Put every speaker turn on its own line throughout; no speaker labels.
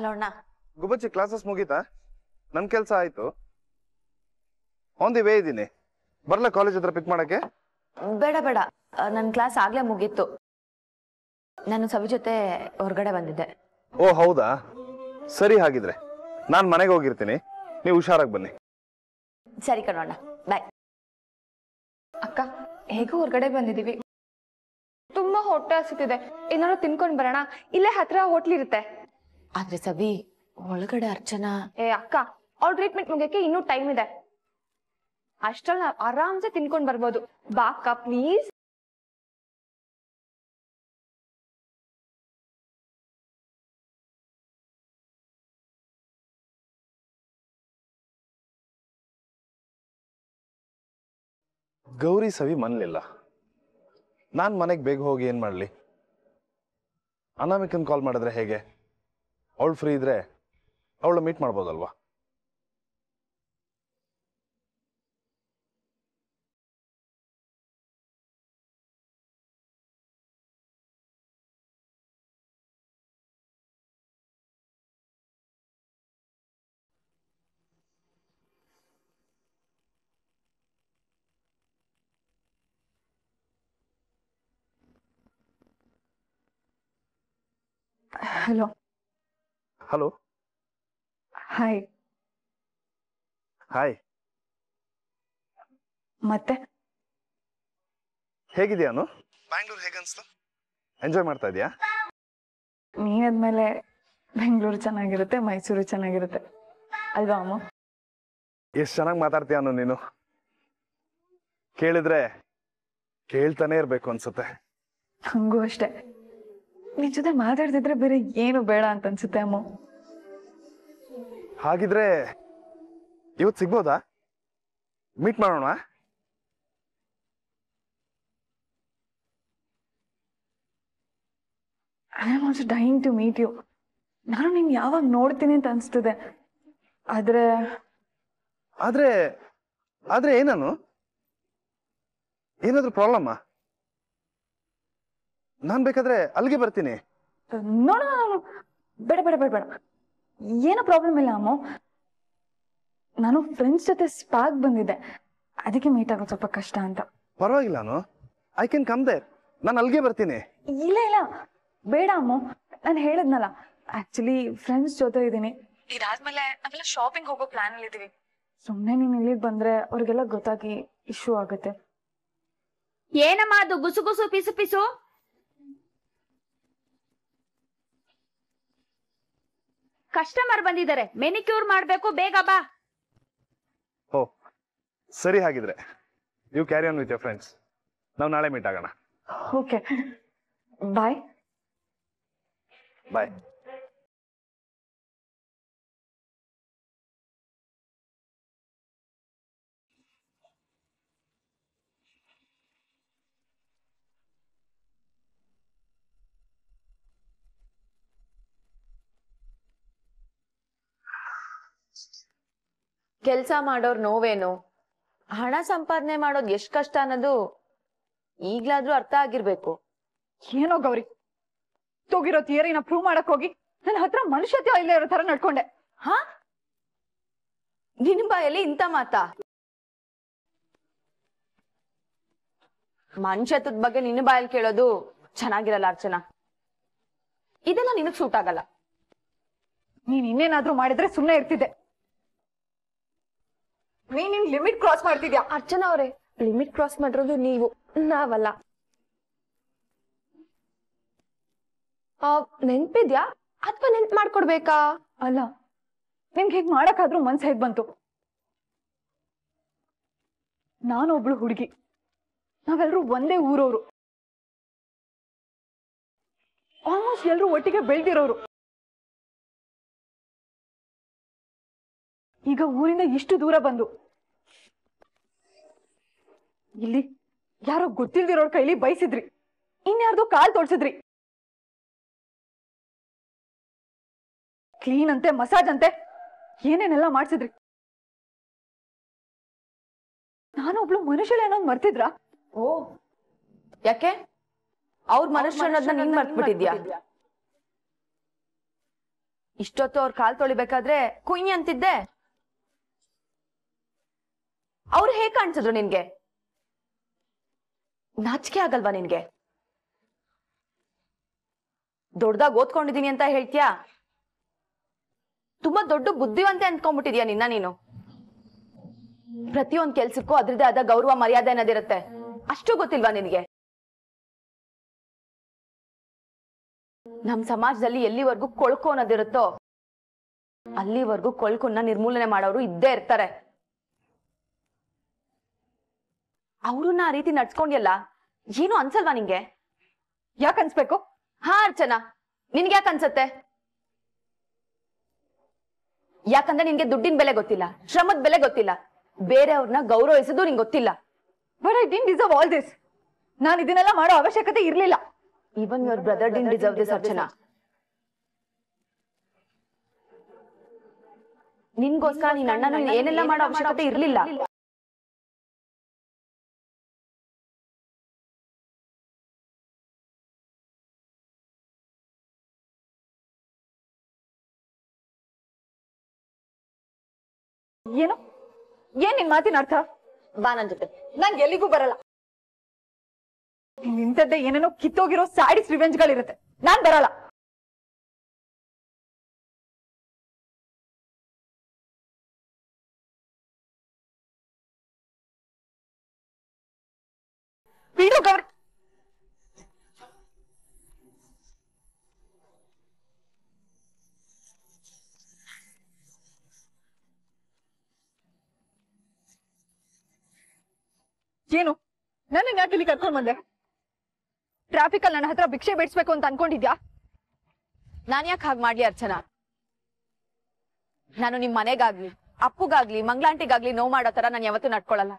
ಅಲ್ಲ ಅಣ್ಣ
ಗುಬ್ಬಚ್ಚಿ ಕ್ಲಾಸಸ್ ಮುಗೀತಾ ನನ್ನ ಕೆಲಸ ಆಯ್ತು ಆನ್ ದಿ ವೇ ಇದ್ದೀನಿ ಬರ್ಲಾ ಕಾಲೇಜ್ ಹತ್ರ ಪಿಕ್ ಮಾಡಕ್ಕೆ
ಬೇಡ ಬೇಡ ನನ್ನ ಕ್ಲಾಸ್ ಆಗ್ಲೇ ಮುಗೀತು ನಾನು ಸವಿ ಜೊತೆ ಹೊರಗಡೆ ಬಂದಿದ್ದೆ
ಓ ಹೌದಾ ಸರಿ ಹಾಗಿದ್ರೆ ನಾನು ಮನೆಗೆ ಹೋಗಿರ್ತೀನಿ ನೀವು ಹುಷಾರಾಗಿ ಬನ್ನಿ
ಸರಿ ಕಣೋಣ ಬಾಯ್
ಅಕ್ಕ ಹೇಗೂ ಹೊರಗಡೆ ಬಂದಿದೀವಿ ತುಂಬಾ ಹೊಟ್ಟೆ ಹಸಿತಿದೆ ಏನಾದ್ರು ತಿನ್ಕೊಂಡ್ ಬರೋಣ ಇಲ್ಲೇ ಹತ್ರ ಹೋಟ್ಲ್ ಇರುತ್ತೆ
ಆದ್ರೆ ಸವಿ ಒಳಗಡೆ ಅರ್ಚನಾ
ಏ ಅಕ್ಕ ಅವ್ಳ ಟ್ರೀಟ್ಮೆಂಟ್ ಮುಗಿಯಕ್ಕೆ ಇನ್ನೂ ಟೈಮ್ ಇದೆ ಅಷ್ಟ್ರಲ್ಲಿ ನಾವ್ ಆರಾಮ್ಸೆ ತಿನ್ಕೊಂಡ್ ಬರ್ಬೋದು ಬಾ ಅಕ್ಕ ಪ್ಲೀಸ್
ಗೌರಿ ಸವಿ ಮನ್ಲಿಲ್ಲ ನಾನು ಮನೆಗೆ ಬೇಗ ಹೋಗಿ ಏನು ಮಾಡಲಿ ಅನಾಮಿಕನ್ ಕಾಲ್ ಮಾಡಿದ್ರೆ ಹೇಗೆ ಅವಳು ಫ್ರೀ ಇದ್ರೆ ಅವಳು ಮೀಟ್ ಮಾಡ್ಬೋದಲ್ವಾ
ಹಲೋ
ಹಲೋ
ಹಾಯ್
ಹಾಯ್
ಮತ್ತೆ
ಹೇಗಿದ್ಯಾನು ಬ್ಯಾಂಗ್ಳೂರ್ ಹೇಗನ್ಸ್ತು ಎಂಜಾಯ್ ಮಾಡ್ತಾ ಇದೀಯಾ
ನೀನಾದ್ಮೇಲೆ ಬೆಂಗಳೂರು ಚೆನ್ನಾಗಿರುತ್ತೆ ಮೈಸೂರು ಚೆನ್ನಾಗಿರುತ್ತೆ ಅಲ್ವಾ ಅಮ್ಮ
ಎಷ್ಟು ಚೆನ್ನಾಗಿ ಮಾತಾಡ್ತೀಯಾನು ನೀನು ಕೇಳಿದ್ರೆ ಕೇಳ್ತಾನೆ ಇರ್ಬೇಕು ಅನ್ಸುತ್ತೆ
ಹಂಗೂ ಅಷ್ಟೆ ನಿನ್ ಜೊತೆ ಮಾತಾಡ್ತಿದ್ರೆ ಬೇರೆ ಏನು ಬೇಡ ಅಂತ ಅನ್ಸುತ್ತೆ ಅಮ್ಮ
ಹಾಗಿದ್ರೆ ಇವತ್ತು ಸಿಗ್ಬೋದಾ ಮೀಟ್ ಮಾಡೋಣ
I am also dying to meet you ನಾನು ನಿನ್ ಯಾವಾಗ ನೋಡ್ತೀನಿ ಅಂತ ಅನ್ಸ್ತಿದೆ ಆದ್ರೆ
ಆದ್ರೆ ಆದ್ರೆ ಏನಾನು ಏನಾದ್ರೂ ಪ್ರಾಬ್ಲಮ್ಮ ನಾನ್ ಬೇಕಾದ್ರೆ ಅಲ್ಲಿಗೆ ಬರ್ತೀನಿ
ನೋಡ ಬೇಡ ಬೇಡ ಬೇಡ ಬೇಡ ಏನೋ ಪ್ರಾಬ್ಲಮ್ ಇಲ್ಲ ಅಮ್ಮ ನಾನು ಫ್ರೆಂಡ್ಸ್ ಜೊತೆ ಸ್ಪಾಗ್ ಬಂದಿದ್ದೆ ಅದಕ್ಕೆ ಮೀಟ್ ಆಗೋದು ಸ್ವಲ್ಪ ಕಷ್ಟ ಅಂತ
ಪರವಾಗಿಲ್ಲಾನು ಐ ಕ್ಯಾನ್ ಕಮ್ ದೇರ್ ನಾನು ಅಲ್ಲಿಗೆ ಬರ್ತೀನಿ
ಇಲ್ಲ ಇಲ್ಲ ಬೇಡ ಅಮ್ಮ ನಾನು ಹೇಳದ್ನಲ್ಲ ಆಕ್ಚುಲಿ ಫ್ರೆಂಡ್ಸ್ ಜೊತೆ ಇದ್ದೀನಿ ಇದಾದ್ಮೇಲೆ ನಾವೆಲ್ಲ ಶಾಪಿಂಗ್ ಹೋಗೋ ಪ್ಲಾನ್ ಅಲ್ಲಿ ಇದೀವಿ ಸುಮ್ಮನೆ ನೀನ್ ಇಲ್ಲಿಗೆ ಬಂದ್ರೆ ಅವ್ರಿಗೆಲ್ಲ ಗೊತ್ತಾಗಿ ಇಶ್ಯೂ ಆಗುತ್ತೆ
ಏನಮ್ಮ ಅದು ಗುಸು ಗುಸು ಪಿಸು ಪಿಸು ಕಸ್ಟಮರ್ ಬಂದಿದ್ದಾರೆ ಮೆನಿಕ್ಯೂರ್ ಮಾಡ್ಬೇಕು ಬೇಗ ಬಾ
ಓ ಸರಿ ಹಾಗಿದ್ರೆ you carry on with your friends ನಾವು ನಾಳೆ ಮೀಟ್ ಆಗೋಣ
ಓಕೆ ಬಾಯ್
ಬಾಯ್
ಕೆಲ್ಸ ಮಾಡೋರ್ ನೋವೇನು ಹಣ ಸಂಪಾದನೆ ಮಾಡೋದ್ ಎಷ್ಟ್ ಕಷ್ಟ ಅನ್ನೋದು ಈಗ್ಲಾದ್ರೂ ಅರ್ಥ ಆಗಿರ್ಬೇಕು
ಏನೋ ಗೌರಿ ತೋಗಿರೋ ಥಿಯರಿನ ಪ್ರೂವ್ ಮಾಡಕ್ ಹೋಗಿ ನನ್ನ ಹತ್ರ ಮನುಷ್ಯತ್ವ ಇಲ್ಲೇ ಇರೋ ತರ ನಡ್ಕೊಂಡೆ
ಹಾ ನಿನ್ ಬಾಯಲ್ಲಿ ಇಂಥ ಮಾತಾ ಮನುಷ್ಯತ್ವದ ಬಗ್ಗೆ ನಿನ್ನ ಬಾಯಲ್ಲಿ ಕೇಳೋದು ಚೆನ್ನಾಗಿರಲ್ಲ ಅರ್ಚನಾ ಇದೆಲ್ಲ ನಿನಗ್ ಸೂಟ್ ಆಗಲ್ಲ
ನೀನ್ ಇನ್ನೇನಾದ್ರೂ ಮಾಡಿದ್ರೆ ಸುಮ್ನೆ ಇರ್ತಿದ್ದೆ ನೀನ್ ನಿನ್ ಲಿಮಿಟ್ ಕ್ರಾಸ್ ಮಾಡ್ತಿದ್ಯಾ
ಅರ್ಚನಾ ಅವರೇ ಲಿಮಿಟ್ ಕ್ರಾಸ್ ಮಾಡಿರೋದು ನೀವು ನಾವಲ್ಲ ನೆನ್ಪಿದ್ಯಾ ಅಥವಾ ನೆನ್ಪ್ ಮಾಡ್ಕೊಡ್ಬೇಕಾ
ಅಲ್ಲ ನಿಮ್ಗೆ ಹೇಗ್ ಮಾಡಕ್ಕಾದ್ರೂ ಮನ್ಸ್ ಹೇಗ್ ಬಂತು ನಾನೊಬ್ಳು ಹುಡುಗಿ ನಾವೆಲ್ಲರೂ ಒಂದೇ ಊರವ್ರು ಆಲ್ಮೋಸ್ಟ್ ಎಲ್ರೂ ಒಟ್ಟಿಗೆ ಬೆಳ್ದಿರೋರು ಈಗ ಊರಿಂದ ಇಷ್ಟು ದೂರ ಬಂದು ಇಲ್ಲಿ ಯಾರೋ ಗೊತ್ತಿಲ್ದಿರೋರ್ ಕೈಲಿ ಬೈಸಿದ್ರಿ ಇನ್ಯಾರ್ದೋ ಕಾಲ್ ತೋಳ್ಸಿದ್ರಿ ಕ್ಲೀನ್ ಅಂತೆ ಮಸಾಜ್ ಅಂತೆ ಏನೇನೆಲ್ಲ ಮಾಡ್ಸಿದ್ರಿ ನಾನೊಬ್ಳು ಮನುಷ್ಯಳೆ ಅನ್ನೋದು ಮರ್ತಿದ್ರಾ
ಓ ಯಾಕೆ ಅವ್ರ ಮನುಷ್ಯ ಅನ್ನೋದನ್ನ ನೀನ್ ಮರ್ತ್ಬಿಟ್ಟಿದ್ಯಾ ಇಷ್ಟೊತ್ತು ಅವ್ರ ಕಾಲ್ ತೊಳಿಬೇಕಾದ್ರೆ ಕುಯ್ ಅಂತಿದ್ದೆ ಅವ್ರು ಹೇಗ್ ಕಾಣಿಸಿದ್ರು ನಿನ್ಗೆ ನಾಚಿಕೆ ಆಗಲ್ವಾ ನಿನ್ಗೆ ದೊಡ್ಡದಾಗ್ ಓದ್ಕೊಂಡಿದೀನಿ ಅಂತ ಹೇಳ್ತ್ಯಾ ತುಂಬಾ ದೊಡ್ಡ ಬುದ್ಧಿವಂತೆ ಅಂದ್ಕೊಂಡ್ಬಿಟ್ಟಿದ್ಯಾ ನಿನ್ನ ನೀನು ಪ್ರತಿಯೊಂದ್ ಕೆಲ್ಸಕ್ಕೂ ಅದ್ರದ್ದೇ ಆದ ಗೌರವ ಮರ್ಯಾದೆ ಅನ್ನೋದಿರುತ್ತೆ ಅಷ್ಟು ಗೊತ್ತಿಲ್ವಾ ನಿನ್ಗೆ ನಮ್ ಸಮಾಜದಲ್ಲಿ ಎಲ್ಲಿವರೆಗೂ ಕೊಳ್ಕು ಅನ್ನೋದಿರುತ್ತೋ ಅಲ್ಲಿವರೆಗೂ ಕೊಳ್ಕನ್ನ ನಿರ್ಮೂಲನೆ ಮಾಡೋರು ಇದ್ದೇ ಇರ್ತಾರೆ ಅವ್ರನ್ನ ಆ ರೀತಿ ನಡ್ಸ್ಕೊಂಡ್ಯಲ್ಲ ಏನು ಅನ್ಸಲ್ವಾ ನಿಂಗೆ
ಯಾಕೆ ಅನ್ಸ್ಬೇಕು
ಹಾ ಅರ್ಚನಾ ನಿನ್ಗೆ ಯಾಕೆ ಅನ್ಸತ್ತೆ ಯಾಕಂದ್ರೆ ನಿನ್ಗೆ ದುಡ್ಡಿನ ಬೆಲೆ ಗೊತ್ತಿಲ್ಲ ಶ್ರಮದ ಬೆಲೆ ಗೊತ್ತಿಲ್ಲ ಬೇರೆಯವ್ರನ್ನ ಗೌರವಿಸೋದು ನಿಂಗೆ ಗೊತ್ತಿಲ್ಲ
but I didn't deserve all this ನಾನು ಇದನ್ನೆಲ್ಲ ಮಾಡೋ ಅವಶ್ಯಕತೆ ಇರ್ಲಿಲ್ಲ
even your brother didn't deserve this Archana ನಿನ್ಗೋಸ್ಕರ ನಿನ್ ಅಣ್ಣನ ಏನೆಲ್ಲ ಮಾಡೋ ಅವಶ್ಯಕತೆ ಇರ್ಲಿಲ್ಲ
ಏನು ಏನ್ ನಿನ್ ಮಾತಿನ ಅರ್ಥ
ಬಾ ನನ್ ಜೊತೆ
ನಾನ್ ಎಲ್ಲಿಗೂ ಬರಲ್ಲ ಇಂಥದ್ದೇ ಏನೇನೋ ಕಿತ್ತೋಗಿರೋ ಸ್ಯಾಡಿಸ್ ರಿವೆಂಜ್ಗಳಿರುತ್ತೆ ನಾನ್ ಬರಲ್ಲ ಬಿಡು ಗೌರಿ ಏನು ನನ್ನ ಯಾಕೆ ಇಲ್ಲಿ ಕರ್ಕೊಂಡ್ ಬಂದೆ ಟ್ರಾಫಿಕ್ ಅಲ್ಲಿ ನನ್ನ ಹತ್ರ ಭಿಕ್ಷೆ ಬೇಡಿಸ್ಬೇಕು ಅಂತ ಅನ್ಕೊಂಡಿದ್ಯಾ
ನಾನ್ ಯಾಕೆ ಹಾಗೆ ಮಾಡ್ಲಿ ಅರ್ಚನಾ ನಾನು ನಿಮ್ ಮನೆಗಾಗ್ಲಿ ಅಪ್ಪುಗಾಗ್ಲಿ ಮಂಗ್ಲಾಂಟಿಗಾಗ್ಲಿ ನೋವು ಮಾಡೋ ತರ ನಾನು ಯಾವತ್ತೂ ನಡ್ಕೊಳಲ್ಲ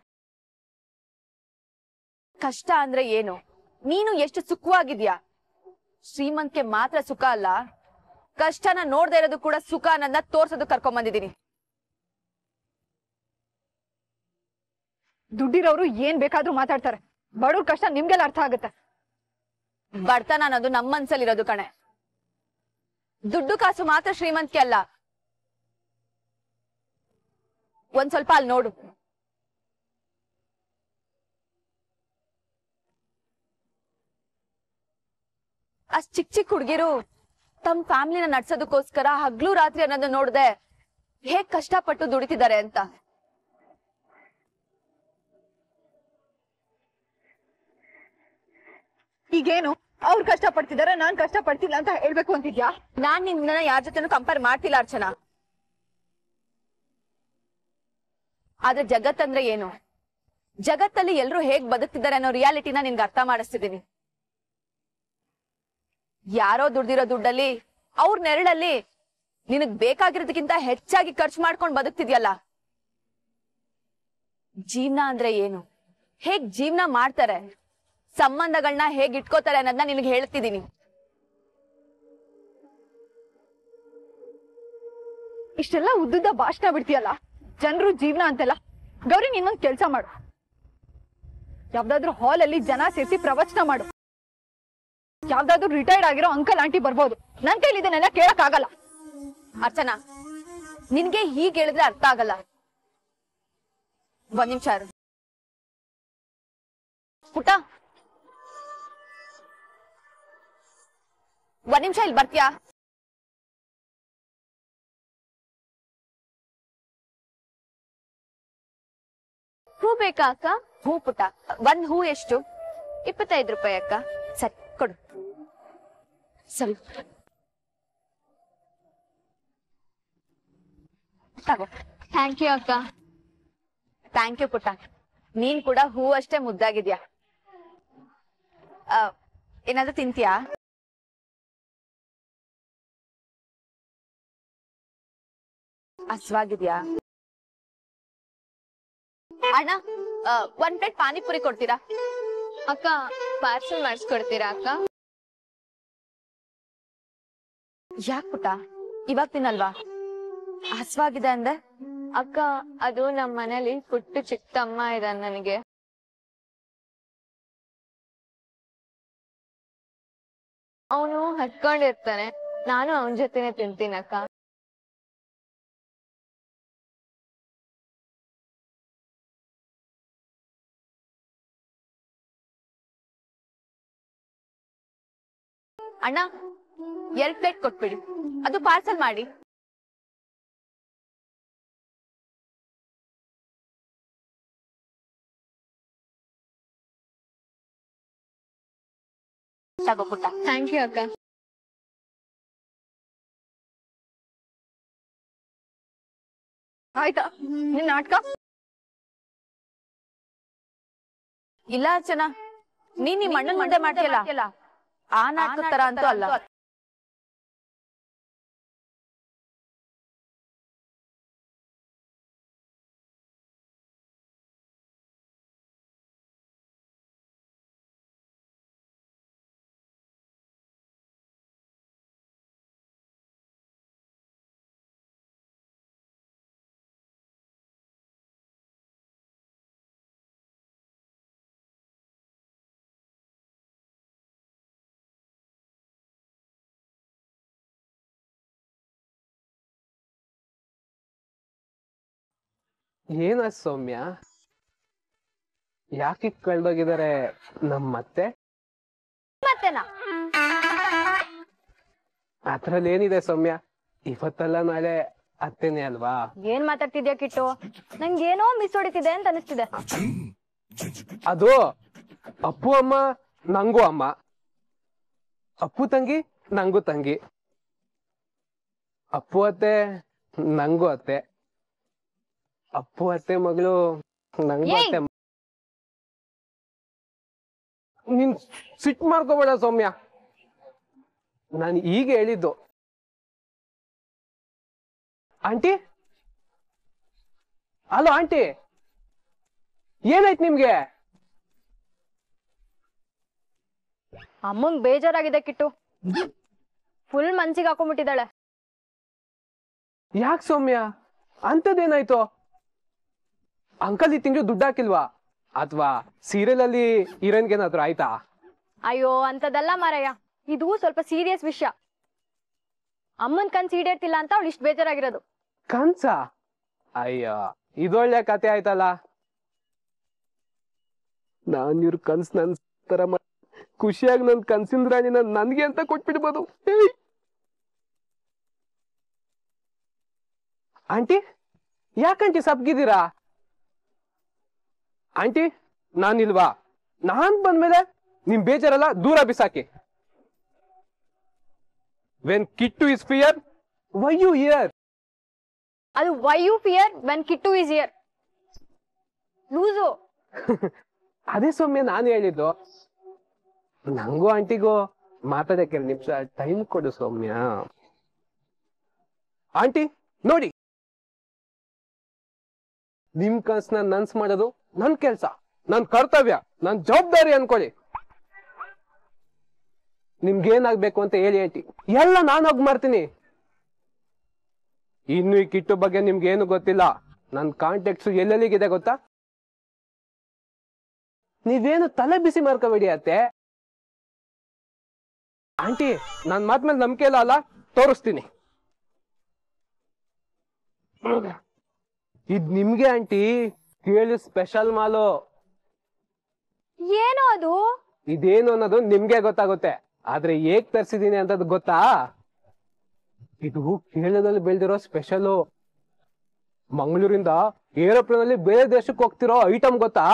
ಕಷ್ಟ ಅಂದ್ರೆ ಏನು ನೀನು ಎಷ್ಟು ಸುಖವಾಗಿದ್ಯಾ ಶ್ರೀಮಂತ್ಗೆ ಮಾತ್ರ ಸುಖ ಅಲ್ಲ ಕಷ್ಟನ ನೋಡ್ದೇ ಇರೋದು ಕೂಡ ಸುಖ ಅನ್ನೋದನ್ನ ತೋರ್ಸೋದು ಕರ್ಕೊಂಡ್ ಬಂದಿದ್ದೀನಿ
ದುಡ್ಡಿರೋರು ಏನ್ ಬೇಕಾದ್ರೂ ಮಾತಾಡ್ತಾರೆ ಬಡವ್ರ ಕಷ್ಟ ನಿಮ್ಗೆಲ್ಲ ಅರ್ಥ ಆಗುತ್ತೆ
ಬಡತನ ಅನ್ನೋದು ನಮ್ಮ ಮನ್ಸಲ್ಲಿರೋದು ಕಣೆ ದುಡ್ಡು ಕಾಸು ಮಾತ್ರ ಶ್ರೀಮಂತಿಕೆ ಅಲ್ಲ ಒಂದ್ ಸ್ವಲ್ಪ ಅಲ್ಲಿ ನೋಡು ಅಷ್ಟ್ ಚಿಕ್ಕ ಚಿಕ್ಕ ಹುಡುಗಿರು ತಮ್ಮ ಫ್ಯಾಮಿಲಿನ ನಡ್ಸೋದಕ್ಕೋಸ್ಕರ ಹಗ್ಲು ರಾತ್ರಿ ಅನ್ನೋದು ನೋಡ್ದೆ ಹೇಗ್ ಕಷ್ಟಪಟ್ಟು ದುಡಿತಿದ್ದಾರೆ ಅಂತ
ಈಗೇನು ಅವ್ರು ಕಷ್ಟ ಪಡ್ತಿದಾರೆ ನಾನ್ ಕಷ್ಟ ಪಡ್ತಿಲ್ಲ ಅಂತ ಹೇಳ್ಬೇಕು ಅಂತಿದ್ಯಾ
ನಾನ್ ನಿನ್ನ ಯಾರ ಜೊತೆನೂ ಕಂಪೇರ್ ಮಾಡ್ತಿಲ್ಲ ಅರ್ಚನಾ ಆದ್ರೆ ಜಗತ್ತಂದ್ರೆ ಏನು ಜಗತ್ತಲ್ಲಿ ಎಲ್ರು ಹೇಗ್ ಬದುಕ್ತಿದ್ದಾರೆ ಅನ್ನೋ ರಿಯಾಲಿಟಿನ ನಿನ್ಗೆ ಅರ್ಥ ಮಾಡಿಸ್ತಿದೀನಿ ಯಾರೋ ದುಡ್ದಿರೋ ದುಡ್ಡಲ್ಲಿ ಅವ್ರ ನೆರಳಲ್ಲಿ ನಿನಗ್ ಬೇಕಾಗಿರೋದಕ್ಕಿಂತ ಹೆಚ್ಚಾಗಿ ಖರ್ಚು ಮಾಡ್ಕೊಂಡ್ ಬದುಕ್ತಿದ್ಯಲ್ಲ ಜೀವನ ಅಂದ್ರೆ ಏನು ಹೇಗ್ ಜೀವನ ಮಾಡ್ತಾರೆ ಸಂಬಂಧಗಳನ್ನ ಹೇಗ್ ಇಟ್ಕೋತಾರೆ ಅನ್ನೋದನ್ನ ನಿನಗೆ ಹೇಳ್ತಿದೀನಿ
ಇಷ್ಟೆಲ್ಲ ಉದ್ದುದ್ದ ಭಾಷಣ ಬಿಡ್ತೀಯಲ್ಲ ಜನರು ಜೀವನ ಅಂತೆಲ್ಲ ಗೌರಿ ನೀನೊಂದ್ ಕೆಲ್ಸ ಮಾಡು ಯಾವ್ದಾದ್ರು ಹಾಲ್ ಅಲ್ಲಿ ಜನ ಸೇರಿಸಿ ಪ್ರವಚನ ಮಾಡು ಯಾವ್ದಾದ್ರು ರಿಟೈರ್ಡ್ ಆಗಿರೋ ಅಂಕಲ್ ಆಂಟಿ ಬರ್ಬೋದು ನನ್ ಕೈಲಿ ಇದನ್ನೆಲ್ಲ ಕೇಳಕ್ ಆಗಲ್ಲ
ಅರ್ಚನಾ ನಿನ್ಗೆ ಹೀಗ್ ಹೇಳಿದ್ರೆ ಅರ್ಥ ಆಗಲ್ಲ ಒಂದ್ ನಿಮಿಷ ಇರು. ಪುಟ್ಟ ಒಂದ್ ನಿಮಿಷ ಇಲ್ಲಿ ಬರ್ತೀಯಾ
ಹೂ ಬೇಕಾ ಅಕ್ಕ
ಹೂ ಪುಟ್ಟ ಒಂದ್ ಹೂ ಎಷ್ಟು
ಇಪ್ಪತ್ತೈದು ರೂಪಾಯಿ ಅಕ್ಕ
ಸರಿ ಕೊಡು ಸರಿ ತಗೋ
ಥ್ಯಾಂಕ್ ಯು ಅಕ್ಕ
ಥ್ಯಾಂಕ್ ಯು ಪುಟ್ಟ ನೀನ್ ಕೂಡ ಹೂ ಅಷ್ಟೇ ಮುದ್ದಾಗಿದ್ಯಾ ಆ, ಏನಾದ್ರೂ ತಿಂತೀಯಾ ಹಸ್ವಾಗಿದ್ಯಾ ಅಣ್ಣ ಆ, ಒಂದ್ ಪ್ಲೇಟ್ ಪಾನಿಪುರಿ ಕೊಡ್ತೀರಾ
ಅಕ್ಕ ಪಾರ್ಸಲ್ ಮಾಡಿಸ್ಕೊಡ್ತೀರಾ ಅಕ್ಕ
ಯಾಕ್ ಪುಟ್ಟ ಇವಾಗ ತಿನ್ನಲ್ವಾ ಹಸ್ವಾಗಿದೆ ಅಂದೆ
ಅಕ್ಕ ಅದು ನಮ್ಮ ಮನೇಲಿ ಪುಟ್ಟು ಚಿಕ್ಕ ತಮ್ಮ ಇದ್ದಾನೆ ನನಗೆ ಅವನು ಹತ್ಕೊಂಡಿರ್ತಾನೆ ನಾನು ಅವನ ಜೊತೆನೆ ತಿಂತೀನಕ್ಕ
ಅಣ್ಣ ಎರಡ್ ಪ್ಲೇಟ್ ಕೊಟ್ಬಿಡಿ ಅದು ಪಾರ್ಸಲ್ ಮಾಡಿ ತಗೋ ಪುಟ್ಟ
ಥ್ಯಾಂಕ್ ಯು ಅಕ್ಕ
ಆಯ್ತಾ ನಿನ್ ನಾಟಕ ಇಲ್ಲ ಅರ್ಚನಾ ನೀನ್ ನಿಮ್ ಅಣ್ಣನ್ ಮುಂದೆ ಮಾಡ್ತೀಯಲ್ಲ ಆ ನಾಟಕ ತರ ಅಂತೂ ಅಲ್ಲ
ಏನ ಸೌಮ್ಯ ಯಾಕೆ ಕಳ್ದೋಗಿದ್ದಾರೆ ನಮ್ಮ ಮತ್ತೆ
ಮತ್ತೆನಾ
ಅದ್ರಲ್ಲಿ ಏನಿದೆ ಸೌಮ್ಯ ಇವತ್ತಲ್ಲ ನಾಳೆ ಅತ್ತೇನೆ ಅಲ್ವಾ
ಏನ್ ಮಾತಾಡ್ತಿದ್ಯಾ ಕಿಟ್ಟು ನಂಗೇನೋ ಮಿಸ್ ಹೊಡಿತಿದೆ ಅಂತ ಅನಿಸ್ತಿದೆ
ಅದು ಅಪ್ಪು ಅಮ್ಮ ನಂಗೂ ಅಮ್ಮ ಅಪ್ಪು ತಂಗಿ ನಂಗೂ ತಂಗಿ ಅಪ್ಪು ಅತ್ತೆ ನಂಗೂ ಅತ್ತೆ ಅಪ್ಪು ಅತ್ತೆ ಮಗಳು ನಂಗೂ
ಏಯ್!
ಅತ್ತೆ ನೀನ್ ಸಿಟ್ ಮಾಡ್ಕೋಬೇಡ ಸೌಮ್ಯ ನಾನು ಈಗ ಹೇಳಿದ್ದು ಆಂಟಿ ಹಲೋ ಆಂಟಿ ಏನಾಯ್ತು ನಿಮ್ಗೆ
ಅಮ್ಮಂಗ್ ಬೇಜಾರಾಗಿದೆ ಕಿಟ್ಟು ಫುಲ್ ಮನ್ಸಿಗೆ ಹಾಕೊಂಡ್ಬಿಟ್ಟಿದ್ದಾಳೆ
ಯಾಕೆ ಸೌಮ್ಯ ಅಂಥದ್ದೇನಾಯ್ತು ಅಂಕಲ್ ಈ ತಿಂಗಳು ದುಡ್ಡು ಹಾಕಿಲ್ವಾ ಅಥವಾ ಸೀರಿಯಲ್ ಅಲ್ಲಿ ಹೀರೋಯಿನ್ಗೆ ಏನಾದ್ರು ಆಯ್ತಾ
ಅಯ್ಯೋ ಅಂತದಲ್ಲ ಮಾರಯ್ಯ ಇದು ಸ್ವಲ್ಪ ಸೀರಿಯಸ್ ವಿಷಯ ಅಮ್ಮನ್ ಕನ್ಸ್ ಈಡೇರ್ತಿಲ್ಲ ಅಂತ ಅವಳು ಇಷ್ಟು ಬೇಜಾರಾಗಿರೋದು
ಕನ್ಸ ಅಯ್ಯ ಇದೊಳ್ಳೆ ಕತೆ ಆಯ್ತಲ್ಲ ನಾನ್ ಇವ್ರ ಕನ್ಸ್ ನನ್ ತರ ಮಾ- ಖುಷಿಯಾಗಿ ನನ್ ಕನ್ಸಿನ ರಾಣಿನ ನನ್ಗೆ ಅಂತ ಕೊಟ್ಬಿಡ್ಬೋದು ಏಯ್! ಆಂಟಿ ಯಾಕಂಟಿ ಸಪ್ಗಿದ್ದೀರಾ ಆಂಟಿ ನಾನಿಲ್ವಾ ನಾನ್ ಬಂದ್ಮೇಲೆ ನಿಮ್ ಬೇಜಾರಲ್ಲ ದೂರ ಬಿಸಾಕಿ when Kittu is fear why you here
ಅದು why you fear when Kittu is here loose
ಅದೇ ಸೌಮ್ಯ ನಾನು ಹೇಳಿದ್ದು ನಂಗೂ ಆಂಟಿಗೂ ಮಾತಾಡಕ್ಕೆ ಎರಡು ನಿಮಿಷ ಟೈಮ್ ಕೊಡು ಸೌಮ್ಯ ಆಂಟಿ ನೋಡಿ ನಿಮ್ ಕನ್ಸ್ನ ನನ್ಸ್ ಮಾಡೋದು ನನ್ ಕೆಲ್ಸ ನನ್ ಕರ್ತವ್ಯ ನನ್ ಜವಾಬ್ದಾರಿ ಅನ್ಕೊಳ್ಳಿ ನಿಮ್ಗೇನಾಗ್ಬೇಕು ಅಂತ ಹೇಳಿ ಆಂಟಿ ಎಲ್ಲ ನಾನು ಹೋಗಿ ಮಾಡ್ತೀನಿ ಇನ್ನು ಈ ಕಿಟ್ಟು ಬಗ್ಗೆ ನಿಮ್ಗೆ ಏನು ಗೊತ್ತಿಲ್ಲ ನನ್ ಕಾಂಟ್ಯಾಕ್ಟ್ಸ್ ಎಲ್ಲೆಲ್ಲಿಗಿದೆ ಗೊತ್ತಾ ನೀವೇನು ತಲೆ ಬಿಸಿ ಮಾಡ್ಕೋಬೇಡಿ ಅತ್ತೆ ಆಂಟಿ ನನ್ ಮಾತ್ ಮೇಲೆ ನಂಬಿಕೆ ಇಲ್ಲ ಅಲ್ಲ ತೋರಿಸ್ತೀನಿ ಇದ್ ನಿಮ್ಗೆ ಆಂಟಿ ಕೇಳಿ ಸ್ಪೆಷಲ್ ಮಾಲು
ಏನೋ ಅದು
ಇದೇನು ಅನ್ನೋದು ನಿಮ್ಗೆ ಗೊತ್ತಾಗುತ್ತೆ ಆದ್ರೆ ಹೇಗ್ ತರ್ಸಿದೀನಿ ಅಂತದ್ ಗೊತ್ತಾ ಇದು ಕೇರಳದಲ್ಲಿ ಬೆಳೆದಿರೋ ಸ್ಪೆಷಲು ಮಂಗಳೂರಿಂದ ಏರೋಪ್ಲೇನ್ ಅಲ್ಲಿ ಬೇರೆ ದೇಶಕ್ಕೆ ಹೋಗ್ತಿರೋ ಐಟಮ್ ಗೊತ್ತಾ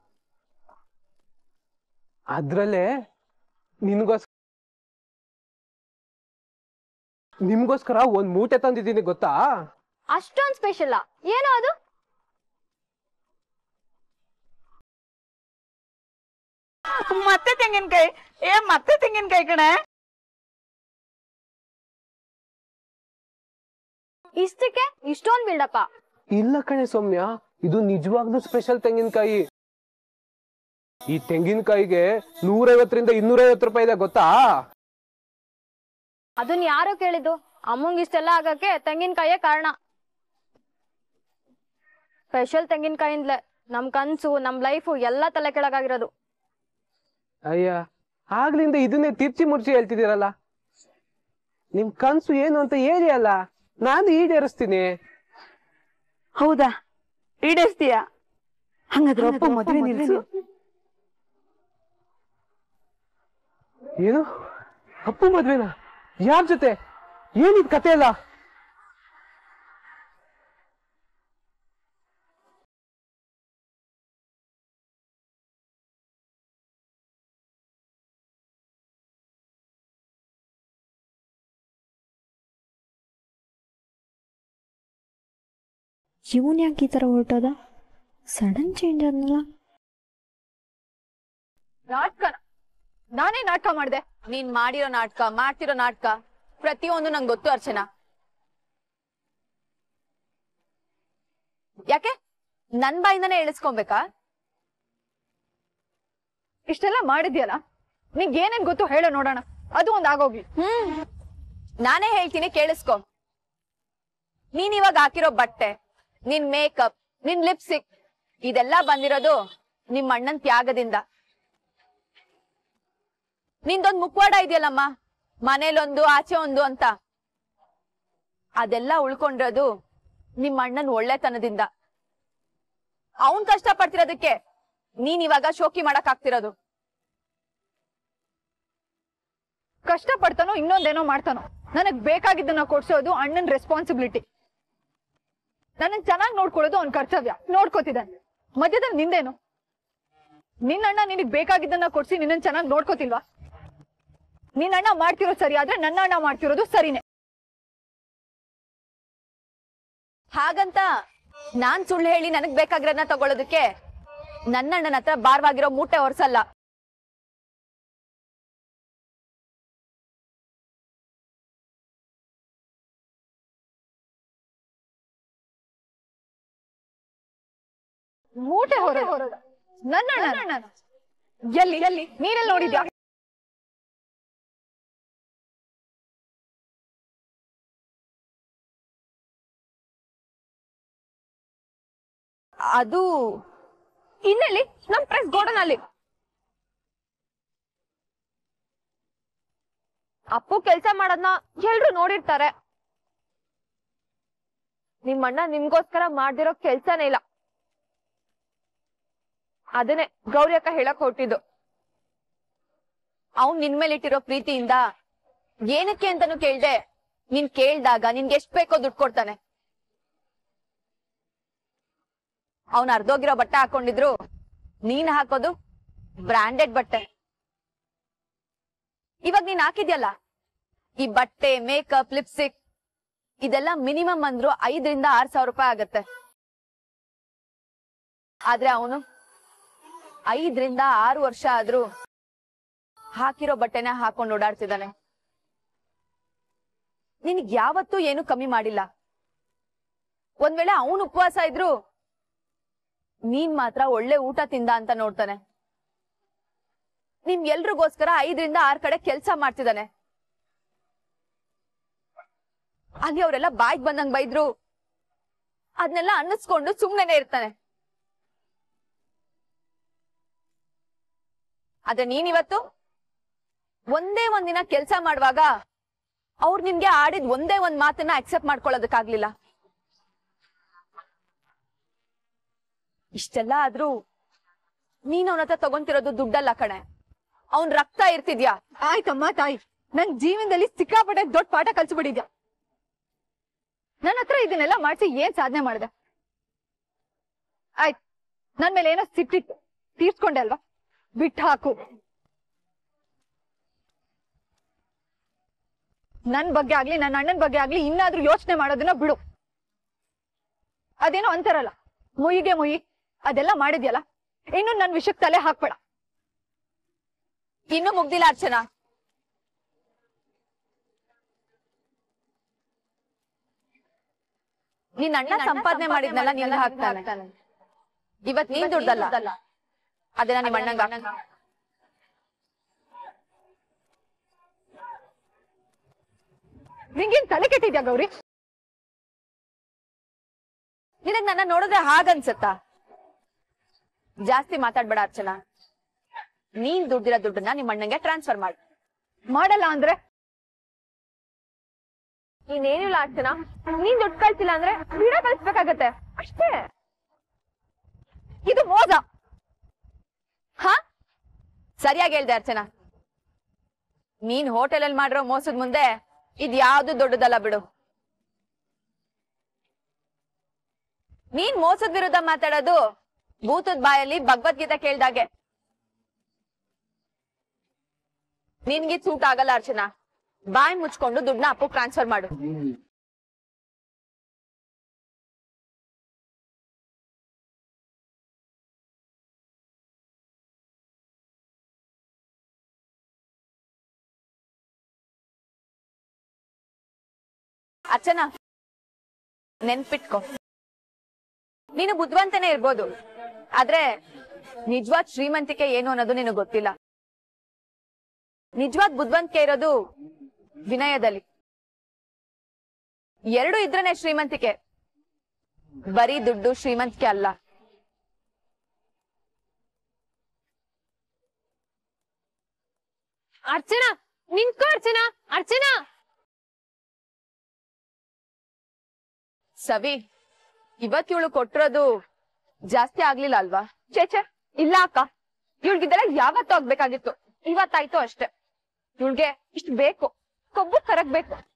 ಅದ್ರಲ್ಲೇ ನಿನ್ಗೋಸ್ಕರ ನಿಮ್ಗೋಸ್ಕರ ಒಂದ್ ಮೂಟೆ ತಂದಿದ್ದೀನಿ ಗೊತ್ತಾ
ಅಷ್ಟೊಂದ್ ಸ್ಪೆಷಲ್ ಏನೋ ಅದು
ಮತ್ತೆ ತೆಂಗಿನಕಾಯಿ ಏ ಮತ್ತೆ ತೆಂಗಿನಕಾಯಿ ಕಣೆ
ಇಷ್ಟಕ್ಕೆ ಇಷ್ಟೊಂದ್ ಬಿಲ್ಡಪ್ಪ
ಇಲ್ಲ ಕಣೆ ಸೌಮ್ಯ ಇದು ನಿಜವಾಗ್ಲೂ ಸ್ಪೆಷಲ್ ತೆಂಗಿನಕಾಯಿ ಈ ತೆಂಗಿನಕಾಯಿಗೆ ನೂರೈವತ್ತರಿಂದ ಇನ್ನೂರೈವತ್ತು ರೂಪಾಯಿ ಇದೆ ಗೊತ್ತಾ
ಅದನ್ ಯಾರೋ ಕೇಳಿದ್ದು ಅಮ್ಮಂಗ್ ಇಷ್ಟೆಲ್ಲ ಆಗಕ್ಕೆ ತೆಂಗಿನಕಾಯೇ ಕಾರಣ ಸ್ಪೆಷಲ್ ತೆಂಗಿನಕಾಯಿಂದಲೇ ನಮ್ ಕನ್ಸು ನಮ್ ಲೈಫು ಎಲ್ಲ ತಲೆ ಕೆಳಗಾಗಿರೋದು
ಅಯ್ಯ ಆಗ್ಲಿಂದ ಇದನ್ನೇ ತಿರ್ಚಿ ಮುರ್ಚಿ ಹೇಳ್ತಿದ್ದೀರಲ್ಲ ನಿಮ್ ಕನ್ಸು ಏನು ಅಂತ ಹೇಳಿ ಅಲ್ಲ ನಾನು ಈಡೇರಿಸ್ತೀನಿ
ಹೌದಾ ಈಡೇರಿಸ್ತೀಯ ಹಂಗಾದ್ರೆ ಅಪ್ಪ ಮದ್ವೆ ನಿಲ್ಸು
ಏನು ಅಪ್ಪು ಮದ್ವೆನಾ ಯಾರ ಜೊತೆ ಏನಿದ್ ಕತೆ ಅಲ್ಲ
ಇವನ್ ಯಾಕೆ ಈ ಥರ ಹೊರಟೋದ ಸಡನ್ ಚೇಂಜ್ ಆದ್ನಲ್ಲ
ನಾಟಕ ನಾನೇ ನಾಟಕ ಮಾಡ್ದೆ ನೀನ್ ಮಾಡಿರೋ ನಾಟಕ ಮಾಡ್ತಿರೋ ನಾಟಕ ಪ್ರತಿಯೊಂದು ನಂಗೆ ಗೊತ್ತು ಅರ್ಚನಾ ಯಾಕೆ ನನ್ ಬಾಯಿಂದಾನೇ ಹೇಳಿಸ್ಕೊಬೇಕಾ
ಇಷ್ಟೆಲ್ಲ ಮಾಡಿದ್ಯಲ್ಲ ನಿಂಗೆ ಏನೇನ್ ಗೊತ್ತು ಹೇಳೋ ನೋಡೋಣ ಅದು ಒಂದ್ ಆಗೋಗ್ಲಿ
ಹ್ಮ್ ನಾನೇ ಹೇಳ್ತೀನಿ ಕೇಳಿಸ್ಕೊ ನೀನ್ ಇವಾಗ ಹಾಕಿರೋ ಬಟ್ಟೆ ನಿನ್ ಮೇಕಪ್ ನಿನ್ ಲಿಪ್ಸಿಕ್ ಇದೆಲ್ಲ ಬಂದಿರೋದು ನಿಮ್ ಅಣ್ಣನ್ ತ್ಯಾಗದಿಂದ ನಿಂದೊಂದ್ ಮುಖವಾಡ ಇದೆಯಲ್ಲಮ್ಮ ಮನೇಲೊಂದು ಆಚೆ ಒಂದು ಅಂತ ಅದೆಲ್ಲ ಉಳ್ಕೊಂಡಿರೋದು ನಿಮ್ ಅಣ್ಣನ್ ಒಳ್ಳೆತನದಿಂದ ಅವನ್ ಕಷ್ಟ ಪಡ್ತಿರೋದಕ್ಕೆ ನೀನ್ ಇವಾಗ ಶೋಕಿ ಮಾಡಕ್ ಆಗ್ತಿರೋದು
ಕಷ್ಟ ಪಡ್ತಾನೋ ಇನ್ನೊಂದೇನೋ ಮಾಡ್ತಾನೋ ನನಗ್ ಬೇಕಾಗಿದ್ದನ್ನ ಕೊಡ್ಸೋದು ಅಣ್ಣನ್ ರೆಸ್ಪಾನ್ಸಿಬಿಲಿಟಿ ನನ್ನ ಚೆನ್ನಾಗಿ ನೋಡ್ಕೊಳ್ಳೋದು ಅವ್ನ್ ಕರ್ತವ್ಯ ನೋಡ್ಕೋತಿದ್ದಾನೆ ಮಧ್ಯದಲ್ಲಿ ನಿಂದೇನು ನಿನ್ನ ಅಣ್ಣ ನಿನಗ್ ಬೇಕಾಗಿದ್ದನ್ನ ಕೊಡ್ಸಿ ನಿನ್ನ ಚೆನ್ನಾಗಿ ನೋಡ್ಕೋತಿಲ್ವಾ ನಿನ್ನ ಅಣ್ಣ ಮಾಡ್ತಿರೋದು ಸರಿ ಆದ್ರೆ ನನ್ನ ಅಣ್ಣ ಮಾಡ್ತಿರೋದು ಸರಿನೇ
ಹಾಗಂತ ನಾನ್ ಸುಳ್ಳು ಹೇಳಿ ನನಗ್ ಬೇಕಾಗಿರೋದನ್ನ ತಗೊಳ್ಳೋದಕ್ಕೆ ನನ್ನ ಅಣ್ಣನ ಹತ್ರ ಭಾರವಾಗಿರೋ ಮೂಟೆ ಹೊರ್ಸಲ್ಲ
ಮೂಟೆ ಹೊರ ನನ್ನ ಅಣ್ಣ ಎಲ್ಲಿ ಎಲ್ಲಿ ನೀನೆಲ್ಲಿ ನೋಡಿದ್ಯಾ
ಅದು
ಇನ್ನೆಲ್ಲಿ ನಮ್ ಪ್ರೆಸ್ ಗೋಡನ್ ಅಲ್ಲಿ ಅಪ್ಪು ಕೆಲ್ಸ ಮಾಡೋದ್ನ ಎಲ್ರು ನೋಡಿರ್ತಾರೆ ನಿಮ್ಮಣ್ಣ ನಿಮ್ಗೋಸ್ಕರ ಮಾಡ್ದಿರೋ ಕೆಲ್ಸನೇ ಇಲ್ಲ ಅದನ್ನೇ ಗೌರಿ ಅಕ್ಕ ಹೇಳಕ್ ಹೊಟ್ಟಿದ್ದು
ಅವ್ನ್ ನಿನ್ ಮೇಲೆ ಇಟ್ಟಿರೋ ಪ್ರೀತಿಯಿಂದ ಏನಕ್ಕೆ ಅಂತಾನು ಕೇಳ್ದೆ ನೀನ್ ಕೇಳ್ದಾಗ ನಿನ್ಗೆ ಎಷ್ಟ್ ಬೇಕೋ ದುಡ್ಡು ಕೊಡ್ತಾನೆ ಅವ್ನ್ ಅರ್ಧೋಗಿರೋ ಬಟ್ಟೆ ಹಾಕೊಂಡಿದ್ರು ನೀನ್ ಹಾಕೋದು ಬ್ರಾಂಡೆಡ್ ಬಟ್ಟೆ ಇವಾಗ ನೀನ್ ಹಾಕಿದ್ಯಲ್ಲ ಈ ಬಟ್ಟೆ ಮೇಕಪ್ ಲಿಪ್ಸ್ಟಿಕ್ ಇದೆಲ್ಲ ಮಿನಿಮಮ್ ಅಂದ್ರು ಐದರಿಂದ ಆರ್ ಸಾವಿರ ರೂಪಾಯಿ ಆಗತ್ತೆ ಆದ್ರೆ ಅವನು ಐದರಿಂದ ಆರು ವರ್ಷ ಆದ್ರೂ ಹಾಕಿರೋ ಬಟ್ಟೆನ ಹಾಕೊಂಡು ಓಡಾಡ್ತಿದ್ದಾನೆ ನಿನಗ್ ಯಾವತ್ತೂ ಏನು ಕಮ್ಮಿ ಮಾಡಿಲ್ಲ ಒಂದ್ ವೇಳೆ ಅವನು ಉಪವಾಸ ಇದ್ರು ನೀನ್ ಮಾತ್ರ ಒಳ್ಳೆ ಊಟ ತಿಂದ ಅಂತ ನೋಡ್ತಾನೆ ನಿಮ್ ಎಲ್ರಿಗೋಸ್ಕರ ಐದರಿಂದ ಆರ್ ಕಡೆ ಕೆಲ್ಸ ಮಾಡ್ತಿದ್ದಾನೆ ಅಲ್ಲಿ ಅವರೆಲ್ಲ ಬಾಯ್ಗ್ ಬಂದಂಗ್ ಬೈದ್ರು ಅದನ್ನೆಲ್ಲ ಅನ್ನಿಸ್ಕೊಂಡು ಸುಮ್ನೆನೆ ಇರ್ತಾನೆ ಆದ್ರೆ ನೀನಿವತ್ತು ಒಂದೇ ಒಂದಿನ ಕೆಲ್ಸ ಮಾಡುವಾಗ ಅವ್ರು ನಿನ್ಗೆ ಆಡಿದ ಒಂದೇ ಒಂದ್ ಮಾತನ್ನ ಅಕ್ಸೆಪ್ಟ್ ಮಾಡ್ಕೊಳ್ಳೋದಕ್ಕಾಗ್ಲಿಲ್ಲ ಇಷ್ಟೆಲ್ಲ ಆದ್ರೂ ನೀನ್ ಅವನ ಹತ್ರ ತಗೊಂತಿರೋದು ದುಡ್ಡಲ್ಲ ಕಣೆ ಅವನ್ ರಕ್ತ ಇರ್ತಿದ್ಯಾ
ಆಯ್ತಮ್ಮ ತಾಯಿ ನನ್ ಜೀವನದಲ್ಲಿ ಸಿಕ್ಕಾಪಟ್ಟೆ ದೊಡ್ಡ ಪಾಠ ಕಲ್ಸ್ಬಿಟ್ಟಿದ್ಯಾ ನನ್ನ ಹತ್ರ ಇದನ್ನೆಲ್ಲ ಮಾಡ್ಸಿ ಏನ್ ಸಾಧನೆ ಮಾಡಿದೆ ಆಯ್ತು ನನ್ ಮೇಲೆ ಏನೋ ಸಿಟ್ಟಿತ್ತು ತೀರ್ಸ್ಕೊಂಡೆ ಅಲ್ವಾ ಬಿಟ್ಟು ಹಾಕು ನನ್ ಬಗ್ಗೆ ಆಗ್ಲಿ ನನ್ನ ಅಣ್ಣನ ಬಗ್ಗೆ ಆಗ್ಲಿ ಇನ್ನಾದ್ರೂ ಯೋಚನೆ ಮಾಡೋದನ್ನ ಬಿಡು ಅದೇನೋ ಅಂತಾರಲ್ಲ ಮುಯಿಗೆ ಮುಯಿ ಅದೆಲ್ಲ ಮಾಡಿದ್ಯಲ್ಲ ಇನ್ನು ನನ್ ವಿಷಯಕ್ಕೆ ತಲೆ ಹಾಕ್ಬೇಡ
ಇನ್ನೂ ಮುಗ್ದಿಲ್ಲ ಅರ್ಚನಾ ನಿನ್ ಅಣ್ಣ ಸಂಪಾದನೆ ಮಾಡಿದ್ನೆಲ್ಲ ನಿನ್ಗೆ ಹಾಕ್ತಾನೆ ಇವತ್ ನೀನ್ ದುಡ್ಡಲ್ಲ ಅದನ್ನ ನಿಮ್ಮ ಅಣ್ಣಂಗ
ನಿಂಗೇನ್ ತಲೆ ಕೆಟ್ಟಿದ್ಯಾ ಗೌರಿ
ನಿನಗ್ ನನ್ನ ನೋಡಿದ್ರೆ ಹಾಗನ್ಸತ್ತಾ ಜಾಸ್ತಿ ಮಾತಾಡ್ಬೇಡ ಅರ್ಚನಾ ನೀನ್ ದುಡ್ಡಿರೋ ದುಡ್ಡನ್ನ ನಿಮ್ಮ ಅಣ್ಣಂಗೆ ಟ್ರಾನ್ಸ್ಫರ್ ಮಾಡು
ಮಾಡಲ್ಲ ಅಂದ್ರೆ
ಇನ್ನೇನಿಲ್ಲ ಅರ್ಚನಾ ನೀನ್ ದುಡ್ಡು ಕಳ್ಸಿಲ್ಲ ಅಂದ್ರೆ ವಿಡಿಯೋ ಕಳಿಸ್ಬೇಕಾಗತ್ತೆ ಅಷ್ಟೇ ಇದು ಮೋಸ ಹಾ ಸರಿಯಾಗಿ ಹೇಳ್ದೆ ಅರ್ಚನಾ ನೀನ್ ಹೋಟೆಲ್ ಅಲ್ಲಿ ಮಾಡಿರೋ ಮೋಸದ ಮುಂದೆ ಇದ್ ಯಾವ್ದು ದೊಡ್ಡದಲ್ಲ ಬಿಡು ನೀನ್ ಮೋಸದ ವಿರುದ್ಧ ಮಾತಾಡೋದು ಭೂತದ ಬಾಯಲ್ಲಿ ಭಗವದ್ಗೀತೆ ಕೇಳ್ದಾಗೆ ನಿನ್ಗೆ ಸೂಟ್ ಆಗಲ್ಲ ಅರ್ಚನಾ ಬಾಯಿ ಮುಚ್ಕೊಂಡು ದುಡ್ಡನ್ನ ಅಪ್ಪು ಟ್ರಾನ್ಸ್ಫರ್ ಮಾಡು ಅರ್ಚನಾ ನೆನ್ಪಿಟ್ಕೊ ನೀನು ಬುದ್ಧಿವಂತನೇ ಇರ್ಬೋದು ಆದ್ರೆ ನಿಜವಾದ ಶ್ರೀಮಂತಿಕೆ ಏನು ಅನ್ನೋದು ನಿನಗೆ ಗೊತ್ತಿಲ್ಲ ನಿಜವಾದ ಬುದ್ಧಿವಂತಿಕೆ ಇರೋದು ವಿನಯದಲ್ಲಿ ಎರಡು ಇದ್ರನೆ ಶ್ರೀಮಂತಿಕೆ ಬರೀ ದುಡ್ಡು ಶ್ರೀಮಂತಿಕೆ ಅಲ್ಲ
ಅರ್ಚನಾ ನಿಂತ್ಕೋ ಅರ್ಚನಾ ಅರ್ಚನಾ
ಸವಿ ಇವತ್ ಇವಳು ಕೊಟ್ಟಿರೋದು ಜಾಸ್ತಿ ಆಗ್ಲಿಲ್ಲ ಅಲ್ವಾ ಚೇಚೆ ಇಲ್ಲ ಅಕ್ಕ ಇವಳಿಗಿದೆಲ್ಲ ಯಾವತ್ತೂ ಆಗ್ಬೇಕಾಗಿತ್ತು ಇವತ್ತಾಯ್ತು ಅಷ್ಟೇ ಇವಳಿಗೆ ಇಷ್ಟು ಬೇಕು ಕೊಬ್ಬು ಕರಗ್ಬೇಕು